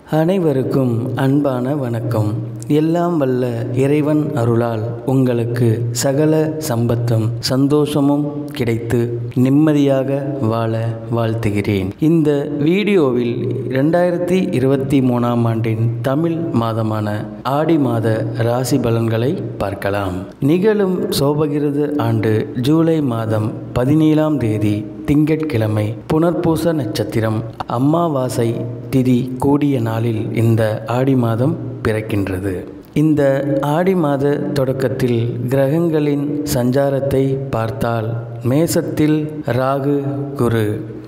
அனைவருக்கும் அன்பான வணக்கம் எல்லாம் வல்ல இறைவன் அருளால் உங்களுக்கு சகல சம்பத்தும் சந்தோஷமும் கிடைத்து நிம்மதியாக வாழ வாழ்த்துகிறேன் இந்த வீடியோவில் ரெண்டாயிரத்தி இருபத்தி மூணாம் ஆண்டின் தமிழ் மாதமான ஆடி மாத ராசி பலன்களை பார்க்கலாம் நிகழும் சோபகிருது ஆண்டு ஜூலை மாதம் பதினேழாம் தேதி திங்கட்கிழமை புனர்பூச நட்சத்திரம் அம்மாவாசை திதி கூடிய நாளில் இந்த ஆடி மாதம் பிறக்கின்றது இந்த ஆடி மாத தொடக்கத்தில் கிரகங்களின் சஞ்சாரத்தை பார்த்தால் மேசத்தில் ராகு குரு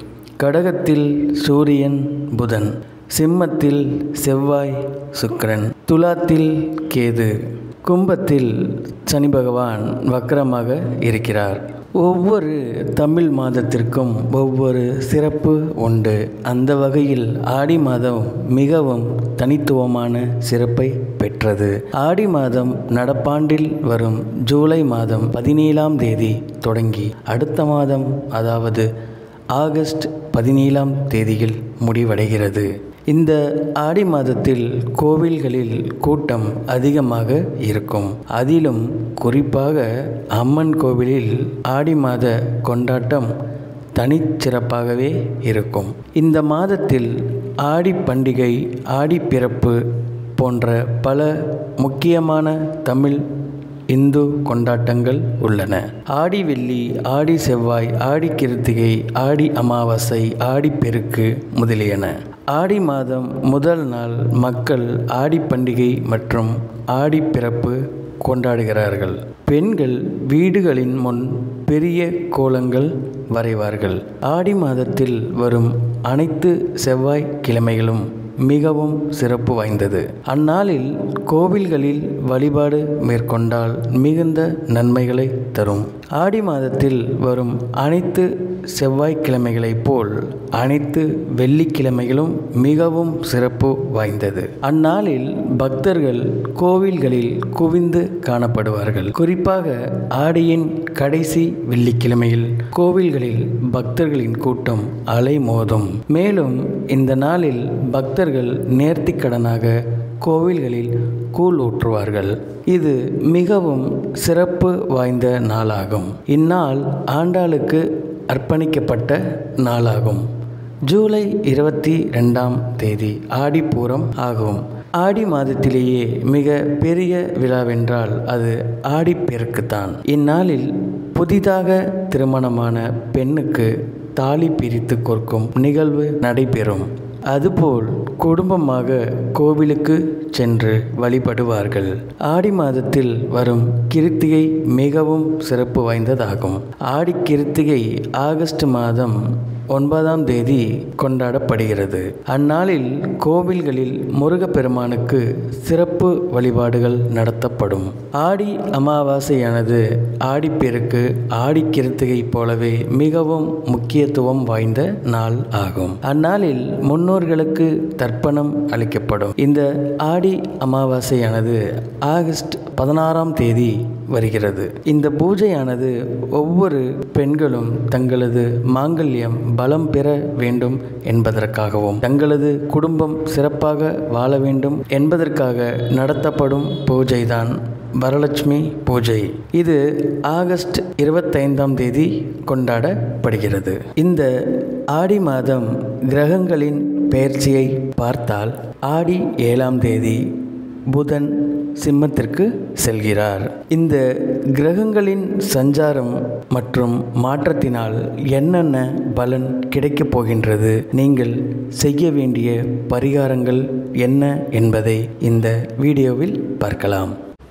கடகத்தில் சூரியன் புதன் சிம்மத்தில் செவ்வாய் சுக்கிரன் துலாத்தில் கேது கும்பத்தில் சனி பகவான் வக்கரமாக இருக்கிறார் ஒவ்வொரு தமிழ் மாதத்திற்கும் ஒவ்வொரு சிறப்பு உண்டு அந்த வகையில் ஆடி மாதம் மிகவும் தனித்துவமான சிறப்பை பெற்றது ஆடி மாதம் நடப்பாண்டில் வரும் ஜூலை மாதம் பதினேழாம் தேதி தொடங்கி அடுத்த மாதம் அதாவது ஆகஸ்ட் பதினேழாம் தேதியில் முடிவடைகிறது இந்த ஆடி மாதத்தில் கோவில்களில் கூட்டம் அதிகமாக இருக்கும் அதிலும் குறிப்பாக அம்மன் கோவிலில் ஆடி மாத கொண்டாட்டம் தனிச்சிறப்பாகவே இருக்கும் இந்த மாதத்தில் ஆடி பண்டிகை ஆடி பிறப்பு போன்ற பல முக்கியமான தமிழ் இந்து கொண்டாட்டங்கள் உள்ளன ஆடி வெள்ளி ஆடி செவ்வாய் ஆடி கிருத்திகை ஆடி அமாவாசை ஆடி பெருக்கு முதலியன ஆடி மாதம் முதல் நாள் மக்கள் ஆடி பண்டிகை மற்றும் ஆடி பிறப்பு கொண்டாடுகிறார்கள் பெண்கள் வீடுகளின் முன் பெரிய கோலங்கள் வரைவார்கள் ஆடி மாதத்தில் வரும் அனைத்து செவ்வாய் கிழமைகளும் மிகவும் சிறப்பு வாய்ந்தது அந்நாளில் கோவில்களில் வழிபாடு மேற்கொண்டால் மிகுந்த நன்மைகளை தரும் ஆடி மாதத்தில் வரும் அனைத்து செவ்வாய்க்கிழமைகளைப் போல் அனைத்து வெள்ளிக்கிழமைகளும் மிகவும் சிறப்பு வாய்ந்தது அந்நாளில் பக்தர்கள் கோவில்களில் குவிந்து காணப்படுவார்கள் குறிப்பாக ஆடியின் கடைசி வெள்ளிக்கிழமையில் கோவில்களில் பக்தர்களின் கூட்டம் அலைமோதும் மேலும் இந்த நாளில் பக்தர்கள் நேர்த்திக்கடனாக கோவில்களில் கூழ் ஊற்றுவார்கள் இது மிகவும் சிறப்பு வாய்ந்த நாளாகும் இந்நாள் ஆண்டாளுக்கு அர்ப்பணிக்கப்பட்ட நாளாகும் ஜூலை இருபத்தி ரெண்டாம் தேதி ஆடிப்பூரம் ஆகும் ஆடி மாதத்திலேயே மிக பெரிய விழாவென்றால் அது ஆடிப்பெருக்குத்தான் இந்நாளில் புதிதாக திருமணமான பெண்ணுக்கு தாலி பிரித்து கொடுக்கும் நிகழ்வு நடைபெறும் அதுபோல் குடும்பமாக கோவிலுக்கு சென்று வழிபடுவார்கள் ஆடி மாதத்தில் வரும் கிருத்திகை மிகவும் சிறப்பு வாய்ந்ததாகும் ஆடி கிருத்திகை ஆகஸ்ட் மாதம் ஒன்பதாம் தேதி கொண்டாடப்படுகிறது அந்நாளில் கோவில்களில் முருகப்பெருமானுக்கு சிறப்பு வழிபாடுகள் நடத்தப்படும் ஆடி அமாவாசையானது ஆடிப்பெருக்கு ஆடி கிருத்திகை போலவே மிகவும் முக்கியத்துவம் வாய்ந்த நாள் ஆகும் அந்நாளில் முன்னோர்களுக்கு தர்ப்பணம் அளிக்கப்படும் இந்த ஆடி அமாவாசையானது ஆகஸ்ட் பதினாறாம் தேதி வருகிறது இந்த பூஜையானது ஒவ்வொரு பெண்களும் தங்களது மாங்கல்யம் பலம் பெற வேண்டும் என்பதற்காகவும் தங்களது குடும்பம் சிறப்பாக வாழ வேண்டும் என்பதற்காக நடத்தப்படும் பூஜைதான் வரலட்சுமி பூஜை இது ஆகஸ்ட் இருபத்தைந்தாம் தேதி கொண்டாடப்படுகிறது இந்த ஆடி மாதம் கிரகங்களின் பெயர்ச்சியை பார்த்தால் ஆடி ஏழாம் தேதி புதன் சிம்மத்திற்கு செல்கிறார் இந்த கிரகங்களின் சஞ்சாரம் மற்றும் மாற்றத்தினால் என்னென்ன பலன் கிடைக்கப் போகின்றது நீங்கள் செய்ய வேண்டிய பரிகாரங்கள் என்ன என்பதை இந்த வீடியோவில் பார்க்கலாம்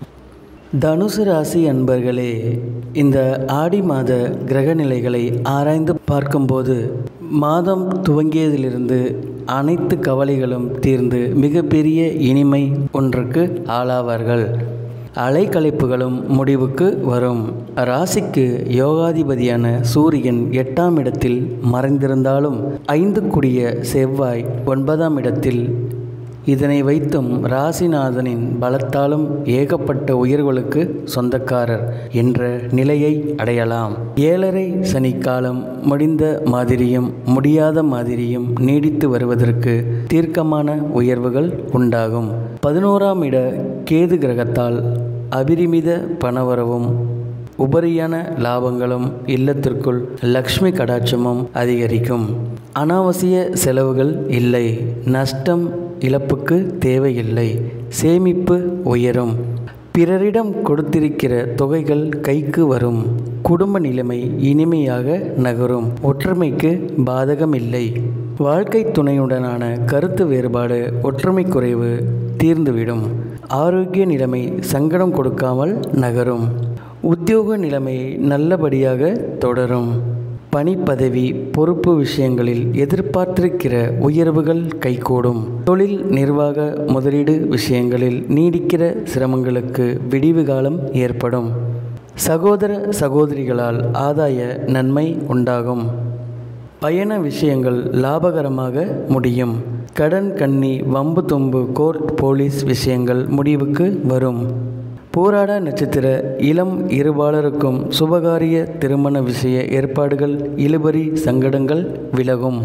தனுசு ராசி அன்பர்களே இந்த ஆடி மாத கிரகநிலைகளை ஆராய்ந்து பார்க்கும்போது மாதம் துவங்கியதிலிருந்து அனைத்து கவலைகளும் தீர்ந்து மிகப்பெரிய இனிமை ஒன்றுக்கு ஆளாவார்கள் அலைக்கழிப்புகளும் முடிவுக்கு வரும் ராசிக்கு யோகாதிபதியான சூரியன் எட்டாம் இடத்தில் மறைந்திருந்தாலும் ஐந்து குடிய செவ்வாய் ஒன்பதாம் இடத்தில் இதனை வைத்தும் ராசிநாதனின் பலத்தாலும் ஏகப்பட்ட உயர்வுகளுக்கு சொந்தக்காரர் என்ற நிலையை அடையலாம் ஏழரை சனிக்காலம் முடிந்த மாதிரியும் முடியாத மாதிரியும் நீடித்து வருவதற்கு தீர்க்கமான உயர்வுகள் உண்டாகும் பதினோராம் இட கேது கிரகத்தால் அபிரிமித பணவரவும் உபரியான லாபங்களும் இல்லத்திற்குள் லக்ஷ்மி கடாட்சமும் அதிகரிக்கும் அனாவசிய செலவுகள் இல்லை நஷ்டம் இழப்புக்கு தேவையில்லை சேமிப்பு உயரும் பிறரிடம் கொடுத்திருக்கிற தொகைகள் கைக்கு வரும் குடும்ப நிலைமை இனிமையாக நகரும் ஒற்றுமைக்கு பாதகமில்லை வாழ்க்கை துணையுடனான கருத்து வேறுபாடு ஒற்றுமை குறைவு தீர்ந்துவிடும் ஆரோக்கிய நிலைமை சங்கடம் கொடுக்காமல் நகரும் உத்தியோக நிலைமை நல்லபடியாக தொடரும் பணிப்பதவி பொறுப்பு விஷயங்களில் எதிர்பார்த்திருக்கிற உயர்வுகள் கைகூடும் தொழில் நிர்வாக முதலீடு விஷயங்களில் நீடிக்கிற சிரமங்களுக்கு விடிவு காலம் ஏற்படும் சகோதர சகோதரிகளால் ஆதாய நன்மை உண்டாகும் பயண விஷயங்கள் லாபகரமாக முடியும் கடன் கண்ணி வம்பு தொம்பு கோர்ட் போலீஸ் விஷயங்கள் முடிவுக்கு வரும் பூராட நட்சத்திர இளம் இருபாலருக்கும் சுபகாரிய திருமண விஷய ஏற்பாடுகள் இழுபறி சங்கடங்கள் விலகும்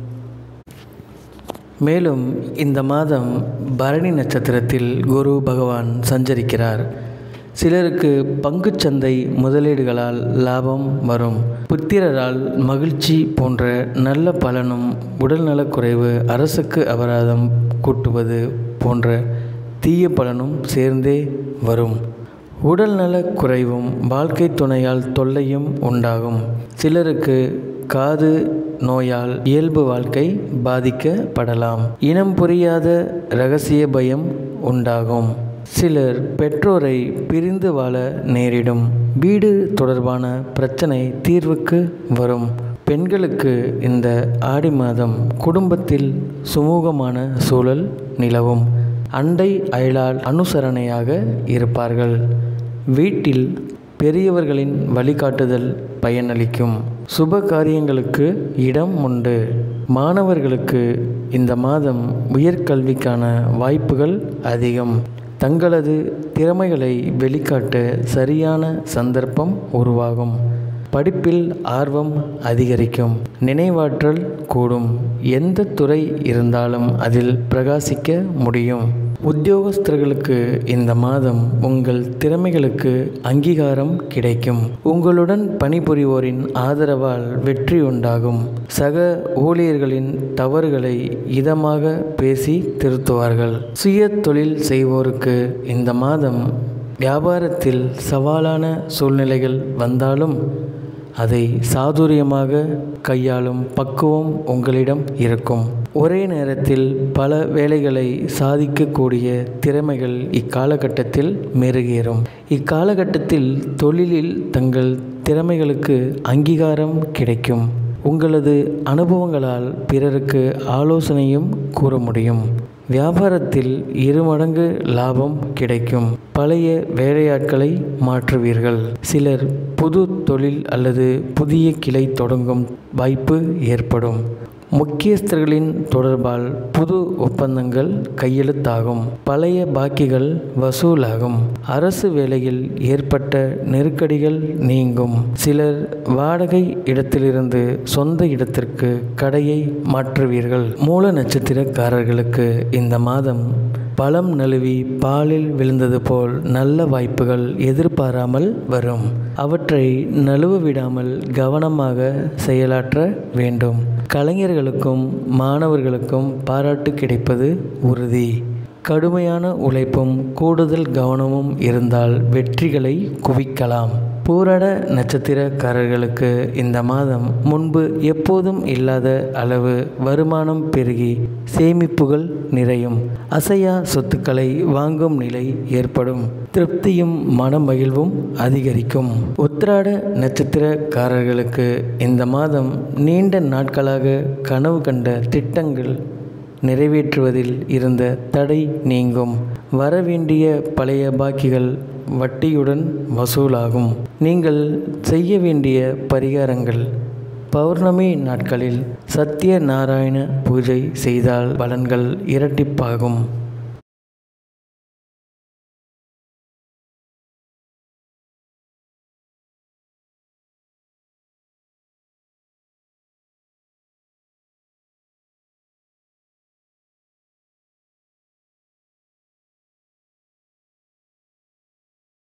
மேலும் இந்த மாதம் பரணி நட்சத்திரத்தில் குரு பகவான் சஞ்சரிக்கிறார் சிலருக்கு பங்குச்சந்தை முதலீடுகளால் லாபம் வரும் புத்திரரால் மகிழ்ச்சி போன்ற நல்ல பலனும் உடல்நலக்குறைவு அரசுக்கு அபராதம் கூட்டுவது போன்ற தீய பலனும் சேர்ந்தே வரும் உடல்நலக் குறைவும் வாழ்க்கை துணையால் தொல்லையும் உண்டாகும் சிலருக்கு காது நோயால் இயல்பு வாழ்க்கை பாதிக்கப்படலாம் இனம் புரியாத இரகசிய பயம் உண்டாகும் சிலர் பெற்றோரை பிரிந்து வாழ நேரிடும் வீடு தொடர்பான பிரச்சனை தீர்வுக்கு வரும் பெண்களுக்கு இந்த ஆடி மாதம் குடும்பத்தில் சுமூகமான சூழல் நிலவும் அண்டை அயலால் அனுசரணையாக இருப்பார்கள் வீட்டில் பெரியவர்களின் வழிகாட்டுதல் பயனளிக்கும் சுப காரியங்களுக்கு இடம் உண்டு மாணவர்களுக்கு இந்த மாதம் உயர்கல்விக்கான வாய்ப்புகள் அதிகம் தங்களது திறமைகளை வெளிக்காட்ட சரியான சந்தர்ப்பம் உருவாகும் படிப்பில் ஆர்வம் அதிகரிக்கும் நினைவாற்றல் கூடும் எந்த துறை இருந்தாலும் அதில் பிரகாசிக்க முடியும் உத்தியோகஸ்தர்களுக்கு இந்த மாதம் உங்கள் திறமைகளுக்கு அங்கீகாரம் கிடைக்கும் உங்களுடன் பணிபுரிவோரின் ஆதரவால் வெற்றி உண்டாகும் சக ஊழியர்களின் தவறுகளை இதமாக பேசி திருத்துவார்கள் சுய தொழில் செய்வோருக்கு இந்த மாதம் வியாபாரத்தில் சவாலான சூழ்நிலைகள் வந்தாலும் அதை சாதுரியமாக கையாளும் பக்குவம் உங்களிடம் இருக்கும் ஒரே நேரத்தில் பல வேலைகளை சாதிக்கக்கூடிய திறமைகள் இக்காலகட்டத்தில் மெருகேறும் இக்காலகட்டத்தில் தொழிலில் தங்கள் திறமைகளுக்கு அங்கீகாரம் கிடைக்கும் உங்களது அனுபவங்களால் பிறருக்கு ஆலோசனையும் கூற முடியும் வியாபாரத்தில் இருமடங்கு லாபம் கிடைக்கும் பழைய வேலையாட்களை மாற்றுவீர்கள் சிலர் புது தொழில் அல்லது புதிய கிளை தொடங்கும் வாய்ப்பு ஏற்படும் முக்கியஸ்தர்களின் தொடர்பால் புது ஒப்பந்தங்கள் கையெழுத்தாகும் பழைய பாக்கிகள் வசூலாகும் அரசு வேலையில் ஏற்பட்ட நெருக்கடிகள் நீங்கும் சிலர் வாடகை இடத்திலிருந்து சொந்த இடத்திற்கு கடையை மாற்றுவீர்கள் மூல நட்சத்திரக்காரர்களுக்கு இந்த மாதம் பழம் நழுவி பாலில் விழுந்தது போல் நல்ல வாய்ப்புகள் எதிர்பாராமல் வரும் அவற்றை நழுவ விடாமல் கவனமாக செயலாற்ற வேண்டும் கலைஞர்களுக்கும் மாணவர்களுக்கும் பாராட்டு கிடைப்பது உறுதி கடுமையான உழைப்பும் கூடுதல் கவனமும் இருந்தால் வெற்றிகளை குவிக்கலாம் பூரட நட்சத்திரக்காரர்களுக்கு இந்த மாதம் முன்பு எப்போதும் இல்லாத அளவு வருமானம் பெருகி சேமிப்புகள் நிறையும் அசையா சொத்துக்களை வாங்கும் நிலை ஏற்படும் திருப்தியும் மனமகிழ்வும் அதிகரிக்கும் உத்திராட நட்சத்திரக்காரர்களுக்கு இந்த மாதம் நீண்ட நாட்களாக கனவு கண்ட திட்டங்கள் நிறைவேற்றுவதில் இருந்த தடை நீங்கும் வரவேண்டிய பழைய பாக்கிகள் வட்டியுடன் வசூலாகும் நீங்கள் செய்ய வேண்டிய பரிகாரங்கள் பௌர்ணமி நாட்களில் சத்ய நாராயண பூஜை செய்தால் பலன்கள் இரட்டிப்பாகும்